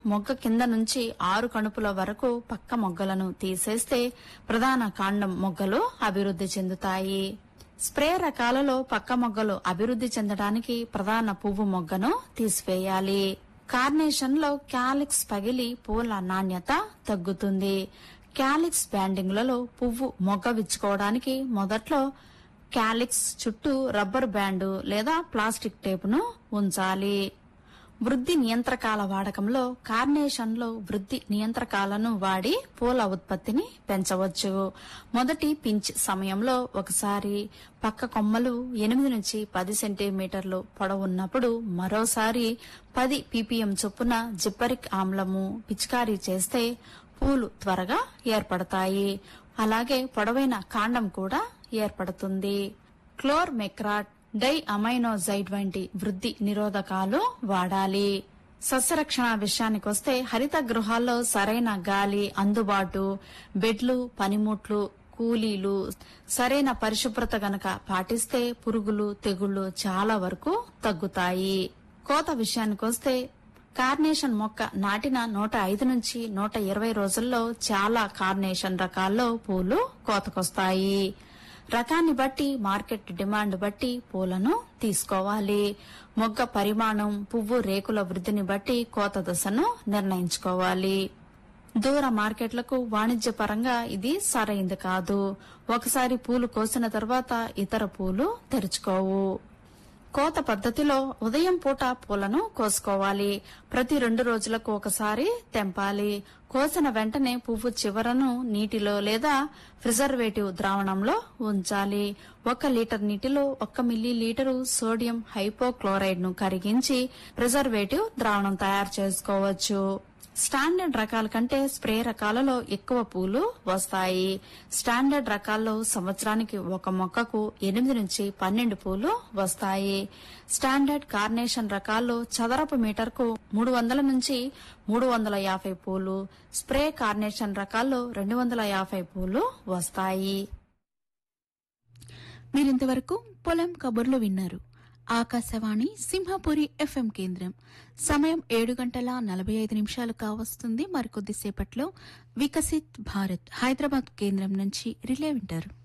మొగ్గ కింద నుంచి ఆరు కణుపుల వరకు పక్క మొగ్గలను తీసేస్తే ప్రధాన కాండం మొగ్గలు అభివృద్ధి చెందుతాయి స్ప్రే రకాలలో పక్క మొగ్గలు అభివృద్ధి చెందడానికి ప్రధాన పువ్వు మొగ్గను తీసివేయాలి కార్నేషన్ లో క్యాలిక్స్ పగిలి పూల నాణ్యత తగ్గుతుంది క్యాలిక్స్ బ్యాండింగ్లలో పువ్వు మొగ్గ విచ్చుకోవడానికి మొదట్లో క్యాలిక్స్ చుట్టూ రబ్బర్ బ్యాండు లేదా ప్లాస్టిక్ టేపును ఉంచాలి వృద్ధి నియంత్రకాల వాడకంలో కార్నేషన్లో వృద్ధి నియంత్రకాలను వాడి పూల ఉత్పత్తిని పెంచవచ్చు మొదటి పించ్ సమయంలో ఒకసారి పక్క కొమ్మలు ఎనిమిది నుంచి పది సెంటీమీటర్లు పొడవున్నప్పుడు మరోసారి పది పీపీఎం చొప్పున జిప్పరిక్ ఆమ్లము పిచికారీ చేస్తే పూలు త్వరగా ఏర్పడతాయి అలాగే పొడవైన కాండం కూడా ఏర్పడుతుంది క్లోర్ మెక్రాట్ డై అమైనోజైడ్ వంటి వృద్ధి నిరోధకాలు వాడాలి సస్యరక్షణ విషయానికొస్తే హరిత గృహాల్లో సరైన గాలి అందుబాటు బెడ్లు పనిముట్లు కూలీలు సరైన పరిశుభ్రత గనక పాటిస్తే పురుగులు తెగుళ్లు చాలా వరకు తగ్గుతాయి కోత విషయానికొస్తే కార్నేషన్ మొక్క నాటిన నూట ఐదు నుంచి నూట ఇరవై రోజుల్లో చాలా కార్నేషన్ రకాల్లో పూలు కోతకొస్తాయి రకాన్ని బట్టి మార్కెట్ డిమాండ్ బట్టి పూలను తీసుకోవాలి మొగ్గ పరిమాణం పువ్వు రేకుల వృద్ధిని బట్టి కోత దశను నిర్ణయించుకోవాలి దూర మార్కెట్లకు వాణిజ్యపరంగా ఇది సరైంది కాదు ఒకసారి పూలు కోసిన తర్వాత ఇతర పూలు తెరుచుకోవు కోత పద్ధతిలో ఉదయం పూట పూలను కోసుకోవాలి ప్రతి రెండు రోజులకు ఒకసారి తెంపాలి కోసిన వెంటనే పువ్వు చివరను నీటిలో లేదా ప్రిజర్వేటివ్ ద్రావణంలో ఉంచాలి ఒక లీటర్ నీటిలో ఒక మిల్లీ లీటరు సోడియం హైపోక్లోరైడ్ ను కరిగించి ప్రిజర్వేటివ్ ద్రావణం తయారు చేసుకోవచ్చు స్టాండర్డ్ రకాల కంటే స్ప్రే రకాలలో ఎక్కువ పూలు వస్తాయి స్టాండర్డ్ రకాల్లో సంవత్సరానికి ఒక మొక్కకు ఎనిమిది నుంచి పన్నెండు పూలు వస్తాయి స్టాండర్డ్ కార్నేషన్ రకాల్లో చదరపు మీటర్కు మూడు వందల నుంచి మూడు వందల యాభై పూలు స్ప్రే కార్నేషన్ రకాల్లో రెండు వందల యాభై పూలు వస్తాయి మీరింతవరకు పొలం కబుర్లు విన్నారు ఆకాశవాణి సింహపురి ఎఫ్ఎం కేంద్రం సమయం ఏడు గంటల నలభై ఐదు నిమిషాలు కావస్తుంది మరికొద్దిసేపట్లో వికసిత్ భారత్ హైదరాబాద్ కేంద్రం నుంచి రిలే వింటారు